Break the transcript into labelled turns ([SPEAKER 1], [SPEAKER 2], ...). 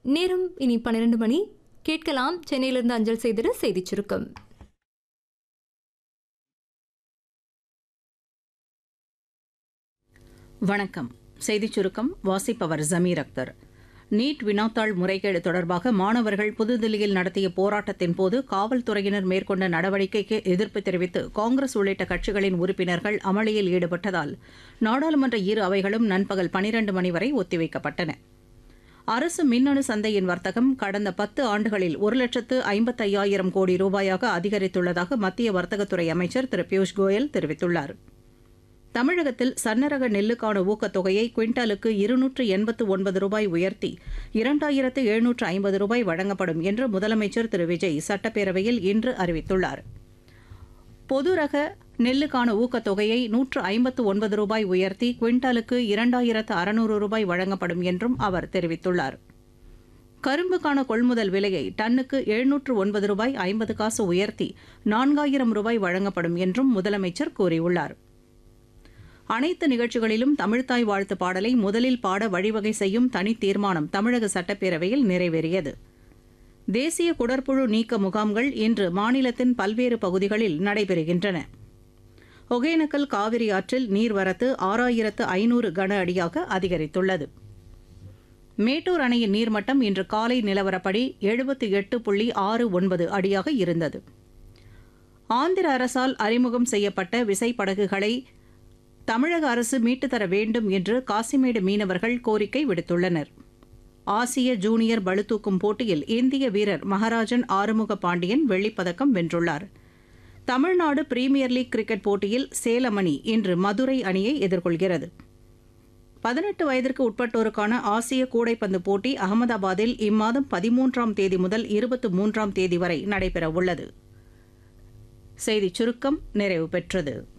[SPEAKER 1] நேரம் இனி பன்னிரண்டு மணி கேட்கலாம் சென்னையிலிருந்து அஞ்சல் செய்திட செய்திச் சுருக்கம்
[SPEAKER 2] வணக்கம் செய்திச் சுருக்கம் வாசிப்பவர் ஜமீர் அக்தர் நீட் வினாத்தாள் முறைகேடு தொடர்பாக மாணவர்கள் புதுதில்லியில் நடத்திய போராட்டத்தின் போது காவல்துறையினர் மேற்கொண்ட நடவடிக்கைக்கு எதிர்ப்பு தெரிவித்து காங்கிரஸ் உள்ளிட்ட கட்சிகளின் உறுப்பினர்கள் அமளியில் ஈடுபட்டதால் நாடாளுமன்ற இரு அவைகளும் நண்பகல் பனிரண்டு மணி வரை ஒத்திவைக்கப்பட்டன அரசு மின்னணு சந்தையின் வர்த்தகம் கடந்த பத்து ஆண்டுகளில் ஒரு லட்சத்து ஐம்பத்தையாயிரம் கோடி ரூபாயாக அதிகரித்துள்ளதாக மத்திய வர்த்தகத்துறை அமைச்சர் திரு பியூஷ் கோயல் தெரிவித்துள்ளார் தமிழகத்தில் சன்னரக நெல்லுக்கான ஊக்கத்தொகையை குவிண்டாலுக்கு இருநூற்று எண்பத்து ஒன்பது ரூபாய் உயர்த்தி இரண்டாயிரத்து எழுநூற்று ஐம்பது ரூபாய் வழங்கப்படும் என்று முதலமைச்சர் திரு விஜய் சட்டப்பேரவையில் இன்று அறிவித்துள்ளார் பொது ரக நெல்லுக்கான ஊக்கத்தொகையை நூற்று ஐம்பத்து ஒன்பது ரூபாய் உயர்த்தி குவிண்டாலுக்கு இரண்டாயிரத்து அறுநூறு ரூபாய் வழங்கப்படும் என்றும் அவர் தெரிவித்துள்ளார் கரும்புக்கான கொள்முதல் விலையை டன்னுக்கு எழுநூற்று ஒன்பது ரூபாய் ஐம்பது காசு உயர்த்தி நான்காயிரம் ரூபாய் வழங்கப்படும் என்றும் முதலமைச்சர் கூறியுள்ளார் அனைத்து நிகழ்ச்சிகளிலும் தமிழ்த்தாய் வாழ்த்து பாடலை முதலில் பாட வழிவகை செய்யும் தனி தீர்மானம் தமிழக சட்டப்பேரவையில் நிறைவேறியது தேசிய குடற்புழு நீக்க முகாம்கள் இன்று மாநிலத்தின் பல்வேறு பகுதிகளில் நடைபெறுகின்றன ஒகேனக்கல் காவிரி ஆற்றில் நீர்வரத்து ஆறாயிரத்து ஐநூறு கன அடியாக அதிகரித்துள்ளது மேட்டூர் அணையின் நீர்மட்டம் இன்று காலை நிலவரப்படி எழுபத்தி எட்டு புள்ளி ஆறு ஒன்பது அடியாக இருந்தது ஆந்திர அரசால் அறிமுகம் செய்யப்பட்ட விசைப்படகுகளை தமிழக அரசு மீட்டுத் தர வேண்டும் என்று காசிமேடு மீனவர்கள் கோரிக்கை விடுத்துள்ளனர் ஆசிய ஜூனியர் பளுதூக்கும் போட்டியில் இந்திய வீரர் மகாராஜன் ஆறுமுக பாண்டியன் வெள்ளிப்பதக்கம் வென்றுள்ளார் தமிழ்நாடு பிரீமியர் லீக் கிரிக்கெட் போட்டியில் சேலம் அணி இன்று மதுரை அணியை எதிர்கொள்கிறது பதினெட்டு வயதிற்கு உட்பட்டோருக்கான ஆசிய கூடைப்பந்து போட்டி அகமதாபாத்தில் இம்மாதம் பதிமூன்றாம் தேதி முதல் இருபத்தி மூன்றாம் தேதி வரை நடைபெறவுள்ளது செய்திச் சுருக்கம் நிறைவு பெற்றது